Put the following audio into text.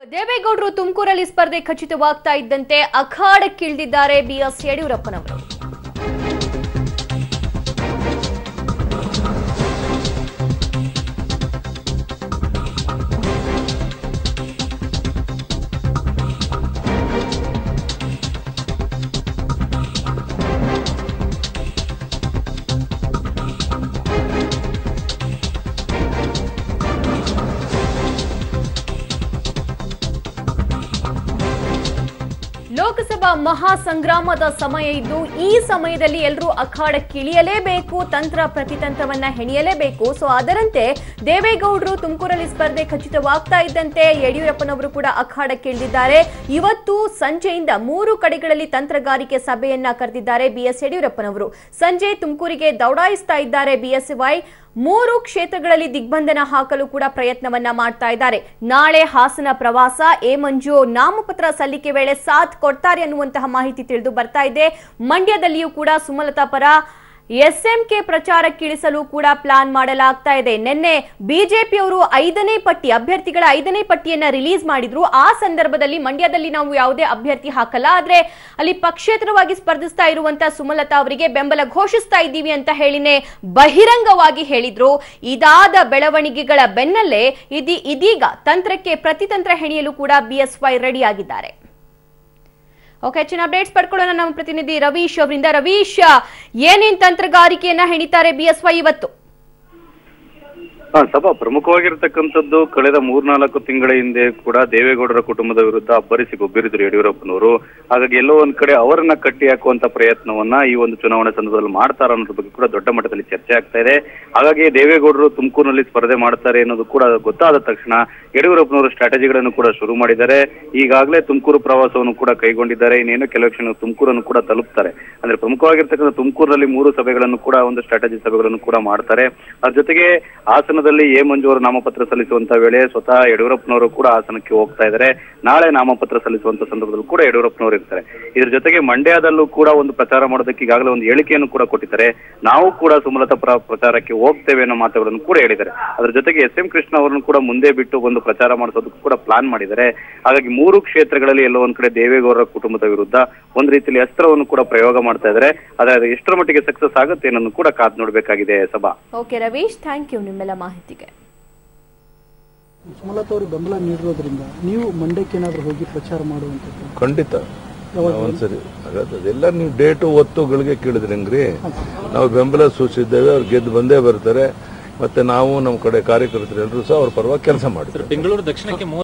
ದೇವೇಗೌಡರು ತುಮಕೂರಲ್ಲಿ ಸ್ಪರ್ಧೆ ಖಚಿತವಾಗ್ತಾ ಇದ್ದಂತೆ ಅಖಾಡಕ್ಕಿಳಿದಿದ್ದಾರೆ ಬಿಎಸ್ ಯಡಿಯೂರಪ್ಪನವರು ಲೋಕಸಭಾ ಮಹಾಸಂಗ್ರಾಮದ ಸಮಯ ಇದ್ದು ಈ ಸಮಯದಲ್ಲಿ ಎಲ್ಲರೂ ಅಖಾಡಕ್ಕಿಳಿಯಲೇಬೇಕು ತಂತ್ರ ಪ್ರತಿತಂತ್ರವನ್ನ ಹೆಣಿಯಲೇಬೇಕು ಸೊ ಅದರಂತೆ ದೇವೇಗೌಡರು ತುಮಕೂರಲ್ಲಿ ಸ್ಪರ್ಧೆ ಖಚಿತವಾಗ್ತಾ ಇದ್ದಂತೆ ಯಡಿಯೂರಪ್ಪನವರು ಕೂಡ ಅಖಾಡಕ್ಕಿಳಿದಿದ್ದಾರೆ ಇವತ್ತು ಸಂಜೆಯಿಂದ ಮೂರು ಕಡೆಗಳಲ್ಲಿ ತಂತ್ರಗಾರಿಕೆ ಸಭೆಯನ್ನ ಕರೆದಿದ್ದಾರೆ ಬಿಎಸ್ ಯಡಿಯೂರಪ್ಪನವರು ಸಂಜೆ ತುಮಕೂರಿಗೆ ದೌಡಾಯಿಸ್ತಾ ಇದ್ದಾರೆ ಬಿಎಸ್ವೈ ಮೂರು ಕ್ಷೇತ್ರಗಳಲ್ಲಿ ದಿಗ್ಬಂಧನ ಹಾಕಲು ಕೂಡ ಪ್ರಯತ್ನವನ್ನ ಮಾಡ್ತಾ ಇದ್ದಾರೆ ನಾಳೆ ಹಾಸನ ಪ್ರವಾಸ ಎ ಮಂಜು ನಾಮಪತ್ರ ಸಲ್ಲಿಕೆ ವೇಳೆ ಸಾಥ್ ಕೊಡ್ತಾರೆ ಅನ್ನುವಂತಹ ಮಾಹಿತಿ ತಿಳಿದು ಬರ್ತಾ ಇದೆ ಮಂಡ್ಯದಲ್ಲಿಯೂ ಕೂಡ ಸುಮಲತಾ ಪರ ಎಸ್ಎಂಕೆ ಪ್ರಚಾರಕ್ಕಿಳಿಸಲು ಕೂಡ ಪ್ಲಾನ್ ಮಾಡಲಾಗ್ತಾ ಇದೆ ನಿನ್ನೆ ಬಿಜೆಪಿಯವರು ಐದನೇ ಪಟ್ಟಿ ಅಭ್ಯರ್ಥಿಗಳ ಐದನೇ ಪಟ್ಟಿಯನ್ನ ರಿಲೀಸ್ ಮಾಡಿದ್ರು ಆ ಸಂದರ್ಭದಲ್ಲಿ ಮಂಡ್ಯದಲ್ಲಿ ನಾವು ಯಾವುದೇ ಅಭ್ಯರ್ಥಿ ಹಾಕಲ್ಲ ಆದ್ರೆ ಅಲ್ಲಿ ಪಕ್ಷೇತರವಾಗಿ ಸ್ಪರ್ಧಿಸ್ತಾ ಇರುವಂತ ಸುಮಲತಾ ಅವರಿಗೆ ಬೆಂಬಲ ಘೋಷಿಸ್ತಾ ಇದ್ದೀವಿ ಅಂತ ಹೇಳಿನೇ ಬಹಿರಂಗವಾಗಿ ಹೇಳಿದ್ರು ಇದಾದ ಬೆಳವಣಿಗೆಗಳ ಬೆನ್ನಲ್ಲೇ ಇದಿ ಇದೀಗ ತಂತ್ರಕ್ಕೆ ಪ್ರತಿತಂತ್ರ ಹೆಣಿಯಲು ಕೂಡ ಬಿಎಸ್ವೈ ರೆಡಿ ಆಗಿದ್ದಾರೆ ಓಕೆ ಹೆಚ್ಚಿನ ಅಪ್ಡೇಟ್ಸ್ ಪಡ್ಕೊಳ್ಳೋಣ ನಮ್ಮ ಪ್ರತಿನಿಧಿ ರವೀಶ್ ಅವರಿಂದ ರವೀಶ್ ಏನೇನ್ ತಂತ್ರಗಾರಿಕೆಯನ್ನ ಹೆಣಿತಾರೆ ಬಿಎಸ್ವೈ ಇವತ್ತು ಹಾ ಸಭಾ ಪ್ರಮುಖವಾಗಿರ್ತಕ್ಕಂಥದ್ದು ಕಳೆದ ಮೂರ್ನಾಲ್ಕು ತಿಂಗಳ ಹಿಂದೆ ಕೂಡ ದೇವೇಗೌಡರ ಕುಟುಂಬದ ವಿರುದ್ಧ ಅಬ್ಬರಿಸಿ ಗೊಬ್ಬಿರಿದ್ರು ಯಡಿಯೂರಪ್ಪನವರು ಹಾಗಾಗಿ ಎಲ್ಲೋ ಒಂದ್ ಕಡೆ ಅವರನ್ನ ಕಟ್ಟಿ ಹಾಕುವಂತ ಪ್ರಯತ್ನವನ್ನ ಈ ಒಂದು ಚುನಾವಣೆ ಸಂದರ್ಭದಲ್ಲಿ ಮಾಡ್ತಾರ ಅನ್ನೋದ್ರ ಬಗ್ಗೆ ಕೂಡ ದೊಡ್ಡ ಮಟ್ಟದಲ್ಲಿ ಚರ್ಚೆ ಆಗ್ತಾ ಇದೆ ಹಾಗಾಗಿ ದೇವೇಗೌಡರು ತುಮಕೂರಿನಲ್ಲಿ ಸ್ಪರ್ಧೆ ಮಾಡ್ತಾರೆ ಅನ್ನೋದು ಕೂಡ ಗೊತ್ತಾದ ತಕ್ಷಣ ಯಡಿಯೂರಪ್ಪನವರು ಸ್ಟ್ರಾಟಜಿಗಳನ್ನು ಕೂಡ ಶುರು ಮಾಡಿದ್ದಾರೆ ಈಗಾಗಲೇ ತುಮಕೂರು ಪ್ರವಾಸವನ್ನು ಕೂಡ ಕೈಗೊಂಡಿದ್ದಾರೆ ಇನ್ನೇನು ಕೆಲವು ಕ್ಷಣ ತುಮಕೂರನ್ನು ಕೂಡ ತಲುಪ್ತಾರೆ ಅಂದ್ರೆ ಪ್ರಮುಖವಾಗಿರ್ತಕ್ಕಂಥ ತುಮಕೂರಿನಲ್ಲಿ ಮೂರು ಸಭೆಗಳನ್ನು ಕೂಡ ಒಂದು ಸ್ಟ್ರಾಟಜಿ ಸಭೆಗಳನ್ನು ಕೂಡ ಮಾಡ್ತಾರೆ ಅದ್ರ ಜೊತೆಗೆ ಹಾಸನದಲ್ಲಿ ಎ ಮಂಜು ಅವರು ನಾಮಪತ್ರ ಸಲ್ಲಿಸುವಂತ ವೇಳೆ ಸ್ವತಃ ಯಡಿಯೂರಪ್ಪನವರು ಕೂಡ ಹಾಸನಕ್ಕೆ ಹೋಗ್ತಾ ಇದ್ದಾರೆ ನಾಳೆ ನಾಮಪತ್ರ ಸಲ್ಲಿಸುವಂತ ಸಂದರ್ಭದಲ್ಲೂ ಕೂಡ ಯಡಿಯೂರಪ್ಪನವರು ಇರ್ತಾರೆ ಇದ್ರ ಜೊತೆಗೆ ಮಂಡ್ಯದಲ್ಲೂ ಕೂಡ ಒಂದು ಪ್ರಚಾರ ಮಾಡೋದಕ್ಕೆ ಈಗಾಗಲೇ ಒಂದು ಹೇಳಿಕೆಯನ್ನು ಕೂಡ ಕೊಟ್ಟಿದ್ದಾರೆ ನಾವು ಕೂಡ ಸುಮಲತಾ ಪರ ಪ್ರಚಾರಕ್ಕೆ ಹೋಗ್ತೇವೆ ಅನ್ನೋ ಮಾತುಗಳನ್ನು ಕೂಡ ಹೇಳಿದ್ದಾರೆ ಅದ್ರ ಜೊತೆಗೆ ಎಸ್ ಎಂ ಕೃಷ್ಣ ಅವರನ್ನು ಕೂಡ ಮುಂದೆ ಬಿಟ್ಟು ಒಂದು ಪ್ರಚಾರ ಮಾಡಿಸೋದಕ್ಕೂ ಕೂಡ ಪ್ಲಾನ್ ಮಾಡಿದ್ದಾರೆ ಹಾಗಾಗಿ ಮೂರು ಕ್ಷೇತ್ರಗಳಲ್ಲಿ ಎಲ್ಲೋ ಒಂದ್ ಕಡೆ ದೇವೇಗೌಡರ ಕುಟುಂಬದ ವಿರುದ್ಧ ಒಂದ್ ರೀತಿಯಲ್ಲಿ ಅಸ್ತ್ರವನ್ನು ಕೂಡ ಪ್ರಯೋಗ ಮಾಡ್ತಾ ಇದ್ದಾರೆ ಆದ್ರೆ ಅದು ಎಷ್ಟರ ಮಟ್ಟಿಗೆ ಸಕ್ಸಸ್ ಆಗುತ್ತೆ ಅನ್ನೋದು ಕೂಡ ಕಾದ್ ನೋಡ್ಬೇಕಾಗಿದೆ ಸಭಾ ಓಕೆ ರವೀಶ್ ಥ್ಯಾಂಕ್ ಯು ನಿಮ್ಮೆಲ್ಲ ಮಾಹಿತಿಗೆ ಸುಮಲತಾ ಅವರು ಬೆಂಬಲ ನೀಡಿರೋದ್ರಿಂದ ನೀವು ಮಂಡ್ಯಕ್ಕೆ ಏನಾದರೂ ಹೋಗಿ ಪ್ರಚಾರ ಮಾಡುವಂಥದ್ದು ಖಂಡಿತ ನಾವು ಒಂದ್ಸರಿ ಹಾಗಾದ್ರೆ ಅದೆಲ್ಲ ನೀವು ಡೇಟು ಒತ್ತುಗಳಿಗೆ ಕೇಳಿದ್ರಿ ಹೆಂಗ್ರಿ ನಾವು ಬೆಂಬಲ ಸೂಚಿಸಿದ್ದೇವೆ ಅವ್ರು ಗೆದ್ದು ಬಂದೇ ಬರ್ತಾರೆ ಮತ್ತೆ ನಾವು ನಮ್ಮ ಕಡೆ ಕಾರ್ಯಕರ್ತರು ಎಲ್ಲರೂ ಸಹ ಅವ್ರ ಪರವಾಗಿ ಕೆಲಸ ಮಾಡ್ತಾರೆ ಬೆಂಗಳೂರು ದಕ್ಷಿಣಕ್ಕೆ ಮೂವತ್ತು